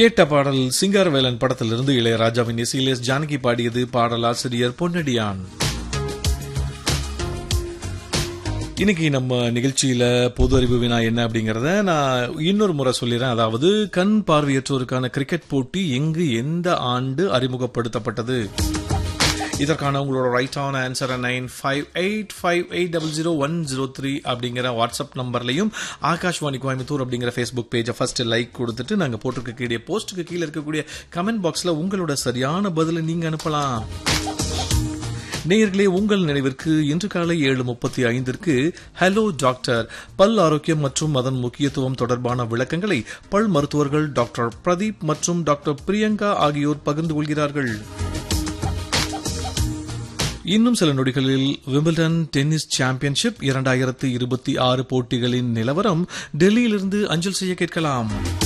கேட்ட பாடல் சிங்காரவேலன் படத்திலிருந்து இளையராஜாவின் இசையிலே ஜானகி பாடியது பாடலாசிரியர் பொன்னடியான் இன்னைக்கு நம்ம நிகழ்ச்சியில பொது அறிவு வினா என்ன அப்படிங்கறத நான் இன்னொரு முறை சொல்லிடுறேன் அதாவது கண் பார்வையற்றோருக்கான கிரிக்கெட் போட்டி எங்கு எந்த ஆண்டு அறிமுகப்படுத்தப்பட்டது இதற்கான உங்களோட ரைட்டான ஆன்சரை nine five eight five eight double zero one zero three அப்படிங்கிற வாட்ஸ்அப் நம்பர்லையும் ஆகாஷ்வாணி கோயம்புத்தூர் அப்படிங்கிற ஃபேஸ்புக் பேஜை ஃபர்ஸ்ட் லைக் கொடுத்துட்டு நாங்கள் போட்டிருக்கக்கூடிய போஸ்ட்டுக்கு கீழே இருக்கக்கூடிய கமெண்ட் பாக்ஸில் உங்களோட சரியான பதிலை நீங்கள் அனுப்பலாம் நேயர்களே உங்கள் நினைவிற்கு இன்று காலை ஏழு முப்பத்தி ஐந்திற்கு ஹலோ டாக்டர் பல் ஆரோக்கியம் மற்றும் அதன் முக்கியத்துவம் தொடர்பான விளக்கங்களை பல் மருத்துவர்கள் டாக்டர் பிரதீப் மற்றும் டாக்டர் பிரியங்கா ஆகியோர் பகிர்ந்து கொள்கிறார்கள் இன்னும் சில நொடிகளில் விம்பிள்டன் டென்னிஸ் சாம்பியன்ஷிப் இரண்டாயிரத்து இருபத்தி ஆறு போட்டிகளின் நிலவரம் டெல்லியிலிருந்து அஞ்சல் செய்ய கேட்கலாம்